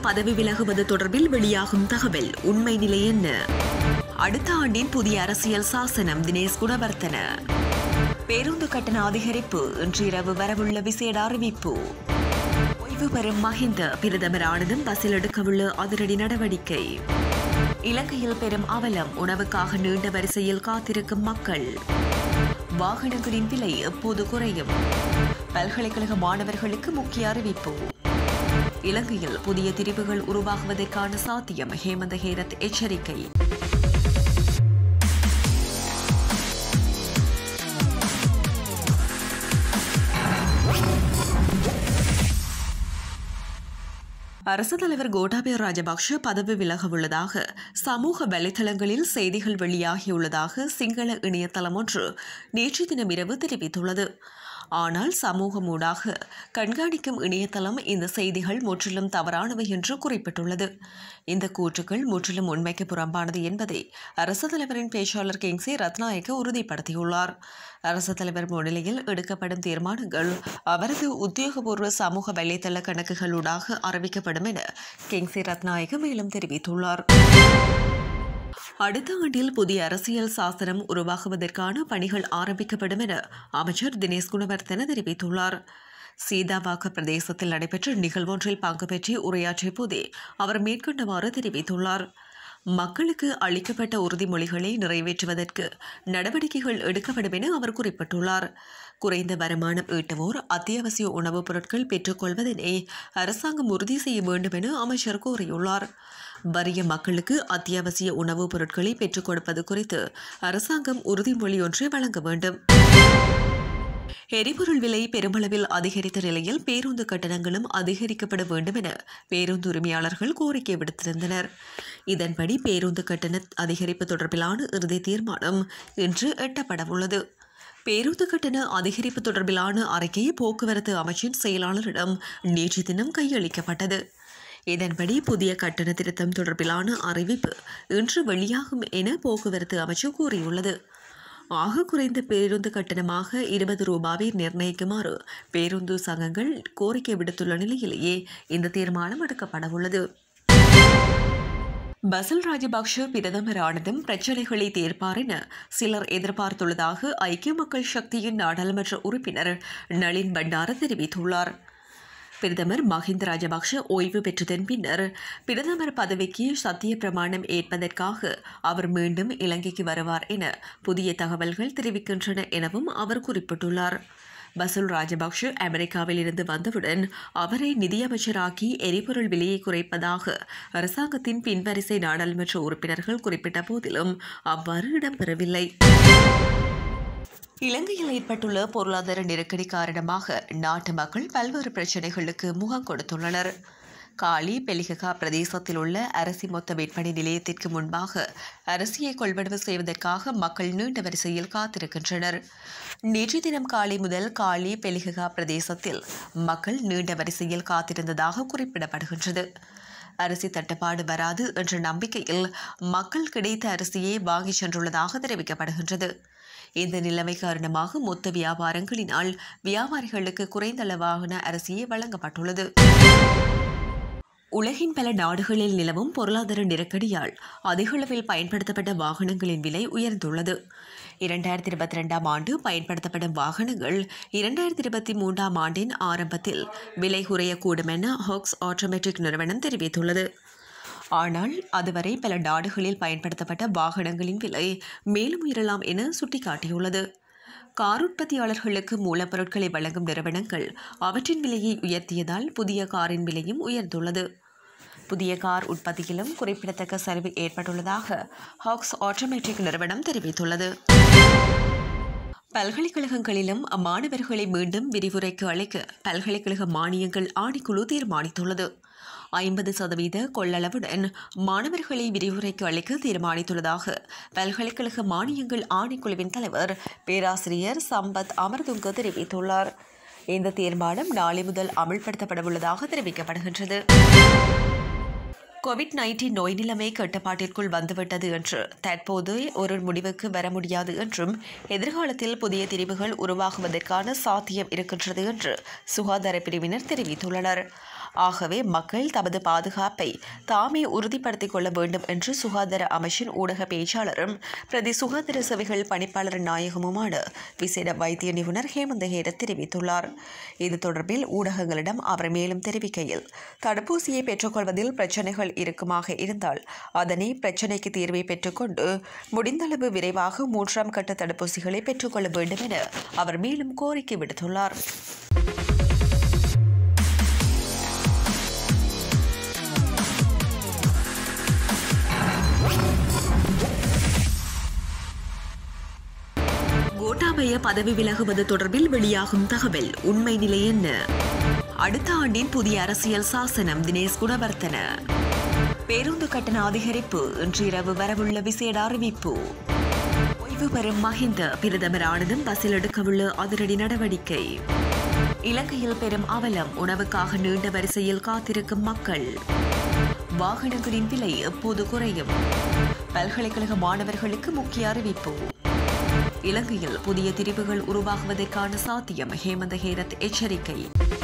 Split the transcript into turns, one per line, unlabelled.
பதவி விலகுவது தொடர்பில் வெளியாகும் தகவல் உண்மை நிலை என்ன அடுத்த ஆண்டின் புதிய அரசியல் சாசனம் தினேஷ் குணவர்த்தன பேருந்து கட்டண அதிகரிப்பு இன்று இரவு வரவுள்ள விசேட அறிவிப்பு ஓய்வு பெறும் மஹிந்த பிரதமரானதும் பஸ்ஸில் எடுக்கவுள்ள அதிரடி நடவடிக்கை இலங்கையில் பெரும் அவலம் உணவுக்காக நீண்ட வரிசையில் காத்திருக்கும் மக்கள் வாகனங்களின் விலை எப்போது குறையும் பல்கலைக்கழக மாணவர்களுக்கு முக்கிய அறிவிப்பு இலங்கையில் புதிய திரிவுகள் உருவாகுவதற்கான சாத்தியம் ஹேமந்த ஹேரத் எச்சரிக்கை அரசு தலைவர் கோட்டாபய ராஜபக்ஷ பதவி விலக உள்ளதாக சமூக வலைதளங்களில் செய்திகள் வெளியாகியுள்ளதாக சிங்கள இணையதளம் ஒன்று நேற்று தினம் இரவு தெரிவித்துள்ளது ஆனால் சமூகம் ஊடாக கண்காணிக்கும் இணையதளம் இந்த செய்திகள் முற்றிலும் தவறானவை என்று குறிப்பிட்டுள்ளது இந்த கூற்றுக்கள் முற்றிலும் உண்மைக்கு புறம்பானது என்பதை அரசு தலைவரின் பேச்சாளர் கிங்ஸே ரத்நாயக்க உறுதிப்படுத்தியுள்ளார் அரசு தலைவர் முன்னிலையில் எடுக்கப்படும் தீர்மானங்கள் அவரது உத்தியோகபூர்வ சமூக வலைதள கணக்குகளூடாக அறிவிக்கப்படும் என கிங்ஸே ரத்நாயக்க மேலும் தெரிவித்துள்ளார் அடுத்த ஆண்டில் புதிய அரசியல் சாசனம் உருவாகுவதற்கான பணிகள் ஆரம்பிக்கப்படும் என அமைச்சர் தினேஷ் குணவர்த்தன தெரிவித்துள்ளார் சீதாவாக்க பிரதேசத்தில் நடைபெற்ற நிகழ்வொன்றில் பங்கு பெற்று உரையாற்றிய போதே அவர் மேற்கொண்டவாறு தெரிவித்துள்ளார் மக்களுக்கு அளிக்கப்பட்ட உறுதிமொழிகளை நிறைவேற்றுவதற்கு நடவடிக்கைகள் எடுக்கப்படும் என அவர் குறிப்பிட்டுள்ளார் குறைந்த வருமானம் ஈட்டுவோர் அத்தியாவசிய உணவுப் பொருட்கள் பெற்றுக்கொள்வதனை அரசாங்கம் உறுதி செய்ய வேண்டும் என அமைச்சர் கூறியுள்ளார் வறிய மக்களுக்கு அத்தியாவசிய உணவுப் பொருட்களை பெற்றுக் கொடுப்பது குறித்து அரசாங்கம் உறுதிமொழி ஒன்றை வழங்க வேண்டும் எரிபொருள் விலை பெருமளவில் அதிகரித்த நிலையில் பேருந்து கட்டணங்களும் அதிகரிக்கப்பட வேண்டும் என பேருந்து உரிமையாளர்கள் கோரிக்கை விடுத்திருந்தனர் இதன்படி பேருந்து கட்டண அதிகரிப்பு தொடர்பிலான இறுதி தீர்மானம் இன்று எட்டப்படவுள்ளது பேருந்து கட்டண அதிகரிப்பு தொடர்பிலான அறிக்கை போக்குவரத்து அமைச்சின் செயலாளரிடம் நேற்று தினம் கையளிக்கப்பட்டது இதன்படி புதிய கட்டண திருத்தம் தொடர்பிலான அறிவிப்பு இன்று வெளியாகும் என போக்குவரத்து அமைச்சு கூறியுள்ளது ஆக குறைந்த பேருந்து கட்டணமாக இருபது ரூபாவை நிர்ணயிக்குமாறு பேருந்து சங்கங்கள் கோரிக்கை விடுத்துள்ள நிலையிலேயே இந்த தீர்மானம் எடுக்கப்படவுள்ளது பசில் ராஜபக்ஷ பிரதமரானதும் பிரச்சினைகளை தீர்ப்பார் என சிலர் எதிர்பார்த்துள்ளதாக ஐக்கிய மக்கள் சக்தியின் நாடாளுமன்ற உறுப்பினர் நளின் பண்டார தெரிவித்துள்ளார் பிரதமர் மஹிந்த ராஜபக்ஷ ஓய்வு பெற்றதன் பின்னர் பிரதமர் பதவிக்கு சத்திய பிரமாணம் ஏற்பதற்காக அவர் மீண்டும் இலங்கைக்கு வருவார் என புதிய தகவல்கள் தெரிவிக்கின்றன எனவும் அவர் குறிப்பிட்டுள்ளார் பசுல் ராஜபக்ஷ அமெரிக்காவில் இருந்து வந்தவுடன் அவரை நிதியமைச்சராக்கி எரிபொருள் விலையை குறைப்பதாக அரசாங்கத்தின் பின்வரிசை நாடாளுமன்ற உறுப்பினர்கள் குறிப்பிட்ட போதிலும் அவ்வாறு இடம்பெறவில்லை இலங்கையில் ஏற்பட்டுள்ள பொருளாதார நெருக்கடி காரணமாக நாட்டு மக்கள் பல்வேறு பிரச்சினைகளுக்கு முகம் கொடுத்துள்ளனர் காலி பெலிககா பிரதேசத்தில் உள்ள அரிசி மொத்த விற்பனை நிலையத்திற்கு முன்பாக அரிசியை கொள்வனவு செய்வதற்காக மக்கள் நீண்ட வரிசையில் காத்திருக்கின்றனர் நேற்று தினம் காலை முதல் காலி பெலிககா பிரதேசத்தில் மக்கள் நீண்ட வரிசையில் காத்திருந்ததாக குறிப்பிடப்படுகின்றது அரிசி தட்டுப்பாடு வராது என்ற நம்பிக்கையில் மக்கள் கிடைத்த அரிசியை வாங்கிச் சென்றுள்ளதாக தெரிவிக்கப்படுகின்றது இந்த நிலைமை காரணமாக மொத்த வியாபாரங்களினால் வியாபாரிகளுக்கு குறைந்த அளவான அரிசியே வழங்கப்பட்டுள்ளது உலகின் பல நாடுகளில் நிலவும் பொருளாதார நெருக்கடியால் அதிகளவில் பயன்படுத்தப்பட்ட வாகனங்களின் விலை உயர்ந்துள்ளது இரண்டாயிரத்தி இருபத்தி ரெண்டாம் ஆண்டு பயன்படுத்தப்படும் வாகனங்கள் இரண்டாயிரத்தி இருபத்தி மூன்றாம் ஆண்டின் ஆரம்பத்தில் விலை குறையக்கூடும் என ஹாக்ஸ் ஆட்டோமேட்டிக் நிறுவனம் தெரிவித்துள்ளது ஆனால் அதுவரை பல நாடுகளில் பயன்படுத்தப்பட்ட வாகனங்களின் விலை மேலும் உயரலாம் என சுட்டிக்காட்டியுள்ளது கார் உற்பத்தியாளர்களுக்கு மூலப்பொருட்களை வழங்கும் நிறுவனங்கள் அவற்றின் விலையை உயர்த்தியதால் புதிய காரின் விலையும் உயர்ந்துள்ளது புதிய கார் உற்பத்தியிலும் குறிப்பிடத்தக்க சரிவு ஏற்பட்டுள்ளதாக ஹாக்ஸ் ஆட்டோமேட்டிக் நிறுவனம் தெரிவித்துள்ளது பல்கலைக்கழகங்களிலும் மாணவர்களை மீண்டும் விரிவுரைக்கு அழைக்க பல்கலைக்கழக மானியங்கள் ஆணைக்குழு தீர்மானித்துள்ளது ஐம்பது சதவீத கொள்ளளவுடன் மாணவர்களை விரிவுரைக்கு அளிக்க தீர்மானித்துள்ளதாக பல்கலைக்கழக மானியங்கள் ஆணைக்குழுவின் தலைவர் பேராசிரியர் சம்பத் அமர்துங்க தெரிவித்துள்ளார் இந்த தீர்மானம் நாளை முதல் அமல்படுத்தப்படவுள்ளதாக தெரிவிக்கப்படுகின்றது கோவிட் நைன்டீன் நோய் நிலைமை கட்டுப்பாட்டிற்குள் வந்துவிட்டது என்று தற்போது ஒரு முடிவுக்கு வர முடியாது என்றும் எதிர்காலத்தில் புதிய திரிவுகள் உருவாகுவதற்கான சாத்தியம் இருக்கின்றது என்று சுகாதார பிரிவினர் தெரிவித்துள்ளனர் ஆகவே மக்கள் தமது பாதுகாப்பை தாமே உறுதிப்படுத்திக் கொள்ள வேண்டும் என்று சுகாதார அமைச்சின் ஊடக பேச்சாளரும் பிரதி சுகாதார சேவைகள் பணிப்பாளர் நாயகமுமான விசேட வைத்திய நிபுணர் ஹேமந்த ஹேரத் தெரிவித்துள்ளார் இது தொடர்பில் ஊடகங்களிடம் அவர் மேலும் தெரிவிக்கையில் தடுப்பூசியை பெற்றுக்கொள்வதில் பிரச்சனைகள் இருக்குமாக இருந்தால் அதனை பிரச்சினைக்கு தீர்வை பெற்றுக்கொண்டு முடிந்தளவு விரைவாக மூன்றாம் கட்ட தடுப்பூசிகளை பெற்றுக்கொள்ள வேண்டும் என அவர் மேலும் கோரிக்கை விடுத்துள்ளார் கோட்டாபய பதவி விலகுவது தொடர்பில் வெளியாகும் தகவல் உண்மை நிலை என்ன அடுத்த ஆண்டின் புதிய அரசியல் சாசனம் தினேஷ் குணவர்த்தன பேருந்து கட்டண அதிகரிப்பு இன்று இரவு வரவுள்ள விசேட அறிவிப்பு ஓய்வு பெறும் மஹிந்த பிரதமரானதும் பஸ்ஸில் எடுக்கவுள்ள அதிரடி நடவடிக்கை இலங்கையில் பெரும் அவலம் உணவுக்காக நீண்ட வரிசையில் காத்திருக்கும் மக்கள் வாகனங்களின் விலை எப்போது குறையும் பல்கலைக்கழக மாணவர்களுக்கு முக்கிய அறிவிப்பு இலங்கையில் புதிய திரிவுகள் உருவாகுவதற்கான சாத்தியம் ஹேமந்த ஹேரத் எச்சரிக்கை